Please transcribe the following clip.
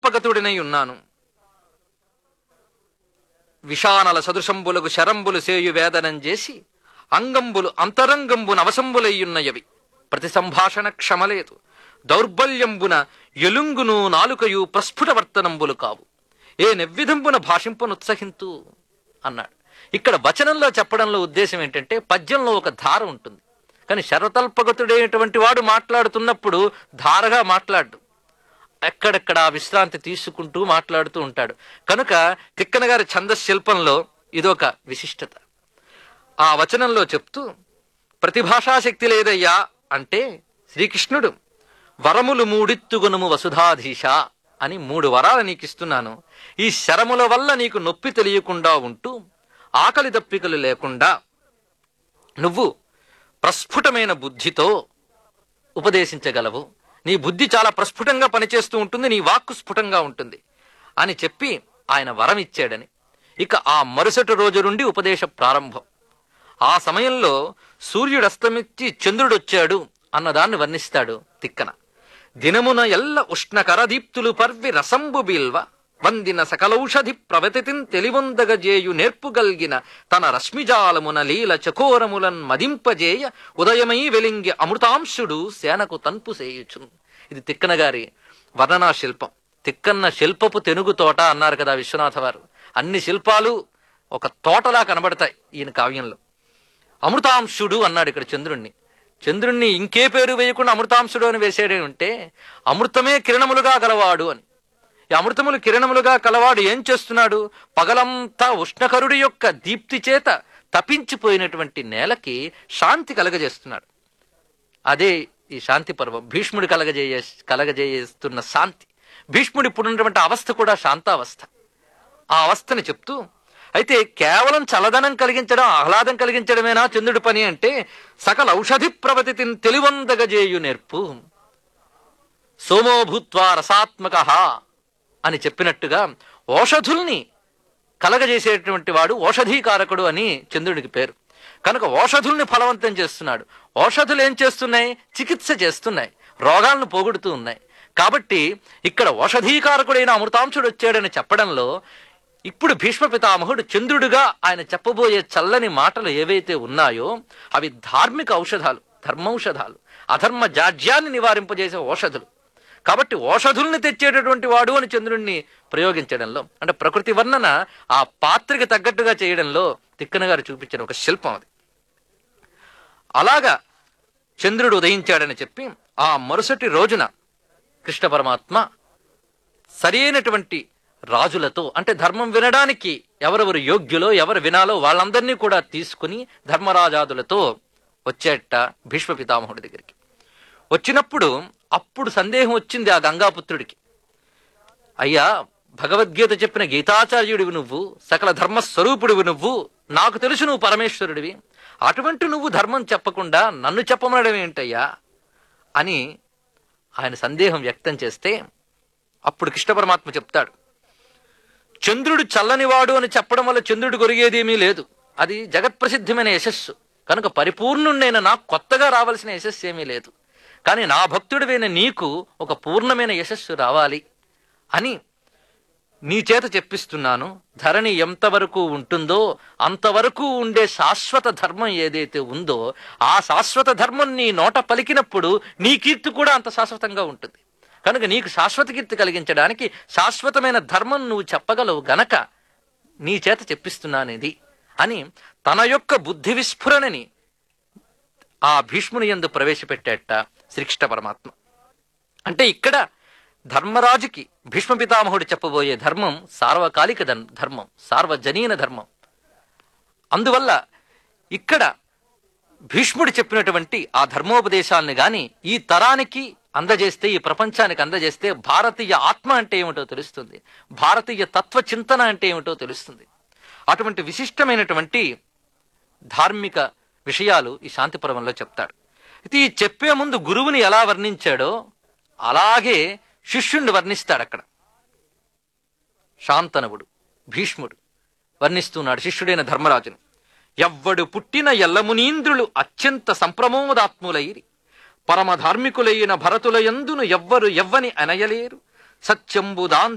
శరతల్పగతుడినై ఉన్నాను విషానల సదృశంబులకు శరంబులు సేయు వేదనం చేసి అంగంబులు అంతరంగంబున అవసంబులయ్యున్నయవి ప్రతి సంభాషణ క్షమలేదు దౌర్బల్యంబున ఎలుంగును నాలుకయు ప్రస్ఫుట వర్తనంబులు కావు ఏ నెవ్విధంబున భాషింపనుత్సహింతు అన్నాడు ఇక్కడ వచనంలో చెప్పడంలో ఉద్దేశం ఏంటంటే పద్యంలో ఒక ధార ఉంటుంది కానీ శరతల్పగతుడైనటువంటి వాడు మాట్లాడుతున్నప్పుడు ధారగా మాట్లాడు ఎక్కడెక్కడ ఆ విశ్రాంతి తీసుకుంటూ మాట్లాడుతూ ఉంటాడు కనుక తిక్కన గారి ఛందస్ శిల్పంలో ఇదొక విశిష్టత ఆ వచనంలో చెప్తూ ప్రతిభాషాశక్తి లేదయ్యా అంటే శ్రీకృష్ణుడు వరములు మూడిత్తుగునుము వసుధాధీశ అని మూడు వరాలు నీకు ఇస్తున్నాను ఈ శరముల వల్ల నీకు నొప్పి తెలియకుండా ఉంటూ ఆకలి దప్పికలు లేకుండా నువ్వు ప్రస్ఫుటమైన బుద్ధితో ఉపదేశించగలవు నీ బుద్ధి చాలా ప్రస్ఫుటంగా పనిచేస్తూ ఉంటుంది నీ వాక్కు స్ఫుటంగా ఉంటుంది అని చెప్పి ఆయన వరం ఇచ్చాడని ఇక ఆ మరుసటి రోజు నుండి ఉపదేశ ప్రారంభం ఆ సమయంలో సూర్యుడు అస్తమిచ్చి చంద్రుడొచ్చాడు అన్నదాన్ని వర్ణిస్తాడు తిక్కన దినమున ఎల్ల ఉష్ణకర దీప్తులు పర్వి రసంబు బిల్వ వందిన సకలౌషధి ప్రవతితిన్ తెలివొందగజేయు నేర్పుగల్గిన తన రశ్మిజాలమున లీల చకోరములన్ మదింపజేయ ఉదయమై వెలింగి అమృతాంశుడు సేనకు తన్పు సేయుచున్ ఇది తిక్కన గారి వర్ణనా శిల్పం తిక్కన్న శిల్పపు తెనుగు తోట అన్నారు కదా విశ్వనాథ వారు అన్ని శిల్పాలు ఒక తోటలా కనబడతాయి ఈయన కావ్యంలో అమృతాంశుడు అన్నాడు ఇక్కడ చంద్రుణ్ణి చంద్రుణ్ణి ఇంకే పేరు వేయకుండా అమృతాంశుడు అని వేసేడే ఉంటే అమృతమే కిరణములుగా గలవాడు అని ఈ అమృతములు కిరణములుగా కలవాడు ఏం చేస్తున్నాడు పగలంతా ఉష్ణకరుడి యొక్క దీప్తి చేత తపించిపోయినటువంటి నేలకి శాంతి కలగజేస్తున్నాడు అదే ఈ శాంతి పర్వం భీష్ముడు కలగజేయ కలగజేస్తున్న శాంతి భీష్ముడు ఇప్పుడున్నటువంటి అవస్థ కూడా శాంతావస్థ ఆ అవస్థని చెప్తూ అయితే కేవలం చలదనం కలిగించడం ఆహ్లాదం కలిగించడమేనా చంద్రుడి పని అంటే సకల ఔషధి ప్రవతిని తెలివందగజేయు నేర్పు సోమో భూత్వా రసాత్మక అని చెప్పినట్టుగా ఓషధుల్ని కలగజేసేటువంటి వాడు ఓషధీకారకుడు అని చంద్రుడికి పేరు కనుక ఓషధుల్ని ఫలవంతం చేస్తున్నాడు ఓషధులు ఏం చేస్తున్నాయి చికిత్స చేస్తున్నాయి రోగాలను పోగొడుతూ ఉన్నాయి కాబట్టి ఇక్కడ ఓషధీకారకుడైన అమృతాంశుడు వచ్చాడని చెప్పడంలో ఇప్పుడు భీష్మ పితామహుడు చంద్రుడిగా ఆయన చెప్పబోయే చల్లని మాటలు ఏవైతే ఉన్నాయో అవి ధార్మిక ఔషధాలు ధర్మౌషధాలు అధర్మ జాడ్యాన్ని నివారింపజేసే ఓషధులు కాబట్టి ఓషధుల్ని తెచ్చేటటువంటి వాడు అని చంద్రుణ్ణి ప్రయోగించడంలో అంటే ప్రకృతి వర్ణన ఆ పాత్రకి తగ్గట్టుగా చేయడంలో తిక్కన గారు చూపించిన ఒక శిల్పం అది అలాగా చంద్రుడు ఉదయించాడని చెప్పి ఆ మరుసటి రోజున కృష్ణ పరమాత్మ సరైనటువంటి రాజులతో అంటే ధర్మం వినడానికి ఎవరెవరు యోగ్యులో ఎవరు వినాలో వాళ్ళందరినీ కూడా తీసుకుని ధర్మరాజాదులతో వచ్చేట భీష్మ పితామహుడి దగ్గరికి వచ్చినప్పుడు అప్పుడు సందేహం వచ్చింది ఆ గంగాపుత్రుడికి అయ్యా భగవద్గీత చెప్పిన గీతాచార్యుడివి నువ్వు సకల ధర్మస్వరూపుడివి నువ్వు నాకు తెలుసు నువ్వు పరమేశ్వరుడివి అటువంటి నువ్వు ధర్మం చెప్పకుండా నన్ను చెప్పమనడం ఏంటయ్యా అని ఆయన సందేహం వ్యక్తం చేస్తే అప్పుడు కృష్ణ పరమాత్మ చెప్తాడు చంద్రుడు చల్లనివాడు అని చెప్పడం వల్ల చంద్రుడు కొరిగేదేమీ లేదు అది జగత్ప్రసిద్ధమైన యశస్సు కనుక పరిపూర్ణుణ్ణైన నాకు కొత్తగా రావాల్సిన యశస్సు ఏమీ లేదు కానీ నా భక్తుడివైన నీకు ఒక పూర్ణమైన యశస్సు రావాలి అని నీ చేత చెప్పిస్తున్నాను ధరణి ఎంతవరకు ఉంటుందో అంతవరకు ఉండే శాశ్వత ధర్మం ఏదైతే ఉందో ఆ శాశ్వత ధర్మం నీ నోట పలికినప్పుడు నీ కీర్తి కూడా అంత శాశ్వతంగా ఉంటుంది కనుక నీకు శాశ్వత కీర్తి కలిగించడానికి శాశ్వతమైన ధర్మం నువ్వు చెప్పగలవు గనక నీ చేత చెప్పిస్తున్నానేది అని తన యొక్క బుద్ధి విస్ఫురణని ఆ భీష్ముని యందు ప్రవేశపెట్టాట శ్రీకృష్ణ పరమాత్మ అంటే ఇక్కడ ధర్మరాజుకి భీష్మ పితామహుడు చెప్పబోయే ధర్మం సార్వకాలిక ధర్- ధర్మం సార్వజనీన ధర్మం అందువల్ల ఇక్కడ భీష్ముడు చెప్పినటువంటి ఆ ధర్మోపదేశాలను గాని ఈ తరానికి అందజేస్తే ఈ ప్రపంచానికి అందజేస్తే భారతీయ ఆత్మ అంటే ఏమిటో తెలుస్తుంది భారతీయ తత్వ చింతన అంటే ఏమిటో తెలుస్తుంది అటువంటి విశిష్టమైనటువంటి ధార్మిక విషయాలు ఈ శాంతి పర్వంలో చెప్తాడు అయితే ఈ చెప్పే ముందు గురువుని ఎలా వర్ణించాడో అలాగే శిష్యుణ్ణి వర్ణిస్తాడు అక్కడ శాంతనవుడు భీష్ముడు వర్ణిస్తున్నాడు శిష్యుడైన ధర్మరాజును ఎవ్వడు పుట్టిన ఎల్లమునీంద్రులు అత్యంత సంప్రమోదాత్ములైరి పరమ ధార్మికులైన భరతుల యందును ఎవ్వరు ఎవ్వని అనయలేరు సత్యంబుదాన్